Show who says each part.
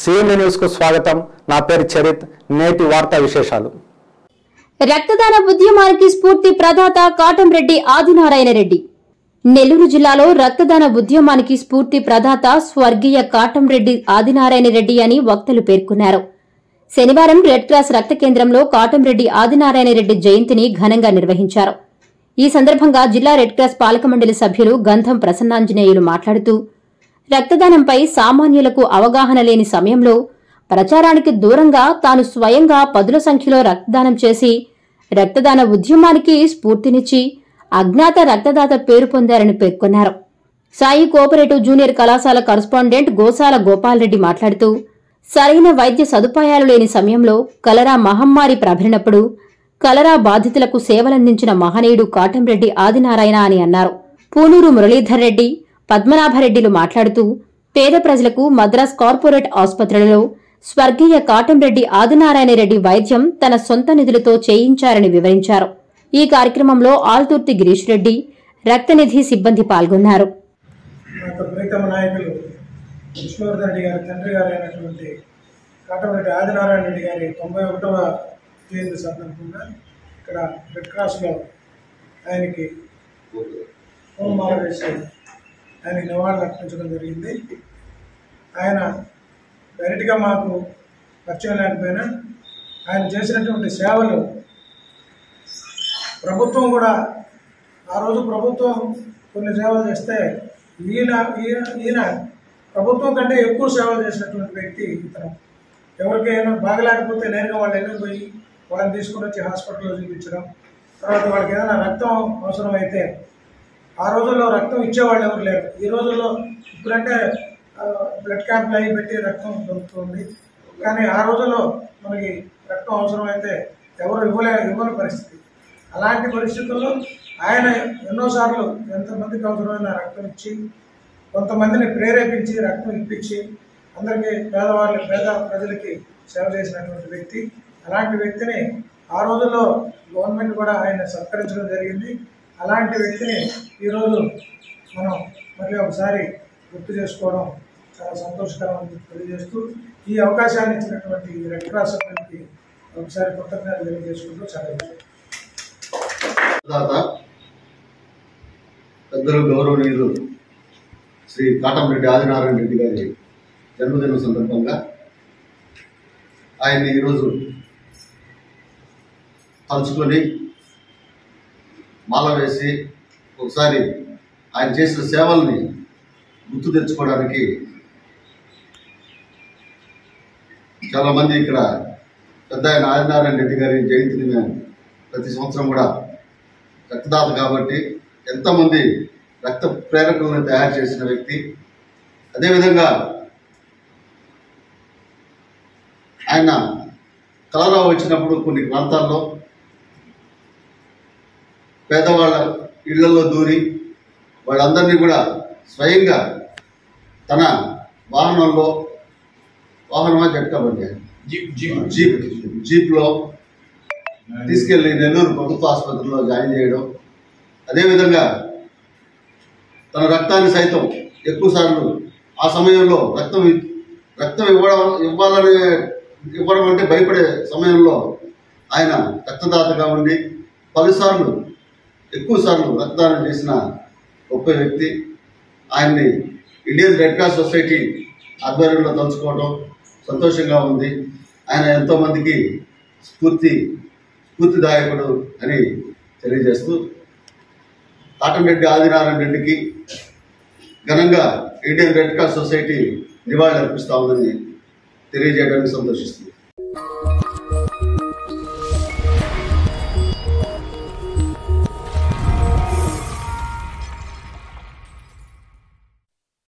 Speaker 1: CMD news కు స్వాగతం నా పేరు చరిత్ నేటి వార్తా విశేషాలు
Speaker 2: రక్తదాన ఉద్యమానికి స్ఫూర్తి ప్రదాత కాటంరెడ్డి ఆదినారాయణ రెడ్డి నెల్లూరు జిల్లాలో రక్తదాన ఉద్యమానికి స్ఫూర్తి ప్రదాత స్వర్గీయ కాటంరెడ్డి ఆదినారాయణ రెడ్డి అని వక్తలు పేర్కొన్నారు శనివారం రెడ్ క్రాస్ రక్త కేంద్రంలో కాటంరెడ్డి ఆదినారాయణ రెడ్డి జయంతిని ఘనంగా నిర్వహించారు ఈ సందర్భంగా జిల్లా రెడ్ క్రాస్ పాలక మండలి సభ్యులు గంధం ప్రసన్నాంజనేయులు మాట్లాడుతూ రక్తదానంపై సామాన్యులకు అవగాహన లేని సమయంలో ప్రచారానికి దూరంగా తాను స్వయంగా పదుల సంఖ్యలో రక్తదానం చేసి రక్తదాన ఉద్యమానికి స్ఫూర్తినిచ్చి అజ్ఞాత రక్తదాత పేరు పొందారని పేర్కొన్నారు సాయి కోఆపరేటివ్ జూనియర్ కళాశాల కరస్పాండెంట్ గోసాల గోపాల్రెడ్డి మాట్లాడుతూ సరైన వైద్య సదుపాయాలు లేని సమయంలో కలరా మహమ్మారి ప్రబలినప్పుడు కలరా బాధితులకు సేవలందించిన మహనీయుడు కాటంరెడ్డి ఆదినారాయణ అని అన్నారు పూనూరు మురళీధర్ రెడ్డి పద్మనాభరెడ్డిలు మాట్లాడుతూ పేద ప్రజలకు మద్రాస్ కార్పొరేట్ ఆసుపత్రులలో స్వర్గీయ కాటంరెడ్డి ఆదినారాయణ రెడ్డి వైద్యం తన సొంత నిధులతో చేయించారని వివరించారు ఈ కార్యక్రమంలో ఆల్తుర్తి గిరీష్ రెడ్డి రక్తనిధి సిబ్బంది పాల్గొన్నారు
Speaker 3: మా యొక్క ప్రీతమ నాయకులు విష్ణువర్ధన్ రెడ్డి గారి తండ్రి గారు అయినటువంటి కాటమరెడ్డి ఆదినారాయణ రెడ్డి గారి తొంభై ఒకటవ జయంతి సందర్భంగా ఇక్కడ రెడ్ క్రాస్లో ఆయనకి హోమాల వేసి ఆయనకి నివాళులు అర్పించడం జరిగింది ఆయన డైరెక్ట్గా మాకు పరిచయం లేకపోయినా ఆయన చేసినటువంటి సేవలు ప్రభుత్వం కూడా ఆ రోజు ప్రభుత్వం కొన్ని సేవలు చేస్తే ఈయన ఈయన ఈయన ప్రభుత్వం కంటే ఎక్కువ సేవలు చేసినటువంటి వ్యక్తి ఇతను ఎవరికైనా బాగలేకపోతే నేరుగా వాళ్ళు ఎన్నో పోయి వాళ్ళని తీసుకుని వచ్చి హాస్పిటల్లో చూపించడం తర్వాత వాళ్ళకి ఏదైనా రక్తం అవసరం అయితే ఆ రోజుల్లో రక్తం ఇచ్చేవాళ్ళు ఎవరు లేరు ఈ రోజుల్లో ఇప్పుడంటే ఆ, బ్లడ్ క్యాంప్లు అవి పెట్టి రక్తం దొరుకుతుంది కానీ ఆ రోజుల్లో మనకి రక్తం అవసరం అయితే ఎవరు ఇవ్వలే ఇవ్వని పరిస్థితి అలాంటి పరిస్థితుల్లో ఆయన ఎన్నోసార్లు ఎంతమందికి అవసరమైన రక్తం ఇచ్చి కొంతమందిని ప్రేరేపించి రక్తం ఇప్పించి అందరికీ పేదవాళ్ళ పేద ప్రజలకి సేవ చేసినటువంటి వ్యక్తి అలాంటి వ్యక్తిని ఆ రోజుల్లో గవర్నమెంట్ కూడా ఆయన సత్కరించడం జరిగింది అలాంటి వ్యక్తిని ఈరోజు మనం మళ్ళీ ఒకసారి గుర్తు చేసుకోవడం చాలా సంతోషకరం అని తెలియజేస్తూ ఈ అవకాశాన్ని ఇచ్చినటువంటి ఈ రెడ్ క్రాస్ సభ్యులకి ఒకసారి కృతజ్ఞతలు తెలియజేసుకుంటూ చాలా
Speaker 4: దాత పెద్దలు గౌరవనీయులు శ్రీ కాటంరెడ్డి ఆదినారాయణ రెడ్డి గారి జన్మదినం సందర్భంగా ఆయన్ని ఈరోజు తలుచుకొని మాల వేసి ఒకసారి ఆయన చేసిన సేవల్ని గుర్తు తెచ్చుకోవడానికి చాలామంది ఇక్కడ పెద్ద ఆయన ఆదినారాయణ రెడ్డి గారి జయంతిని మేము ప్రతి సంవత్సరం కూడా రక్తదాత కాబట్టి ఎంతోమంది రక్త ప్రేరకులను తయారు చేసిన వ్యక్తి అదేవిధంగా ఆయన కలరా వచ్చినప్పుడు కొన్ని ప్రాంతాల్లో పేదవాళ్ళ ఇళ్లలో దూరి వాళ్ళందరినీ కూడా స్వయంగా తన వాహనంలో వాహనమా చెప్తామండి జీప్ జీప్లో తీసుకెళ్లి నెల్లూరు ప్రభుత్వ ఆసుపత్రిలో జాయిన్ చేయడం అదేవిధంగా తన రక్తాన్ని సైతం ఎక్కువ సార్లు ఆ సమయంలో రక్తం ఇ- రక్తం ఇవ్వడం ఇవ్వాలని ఇవ్వడం అంటే భయపడే సమయంలో ఆయన రక్తదాతగా ఉండి పలుసార్లు ఎక్కువ సార్లు రక్తదానం చేసిన గొప్ప వ్యక్తి ఆయన్ని ఇండియన్ రెడ్ క్రాస్ సొసైటీ ఆధ్వర్యంలో తలుచుకోవడం సంతోషంగా ఉంది ఆయన ఎంతోమందికి స్ఫూర్తి స్ఫూర్తిదాయకుడు అని తెలియజేస్తూ కాటంరెడ్డి ఆదినారాయణ రెడ్డికి ఘనంగా ఇండియన్ రెడ్ క్రాస్ సొసైటీ నివాళులు అర్పిస్తా ఉందని తెలియజేయడానికి సంతోషిస్తుంది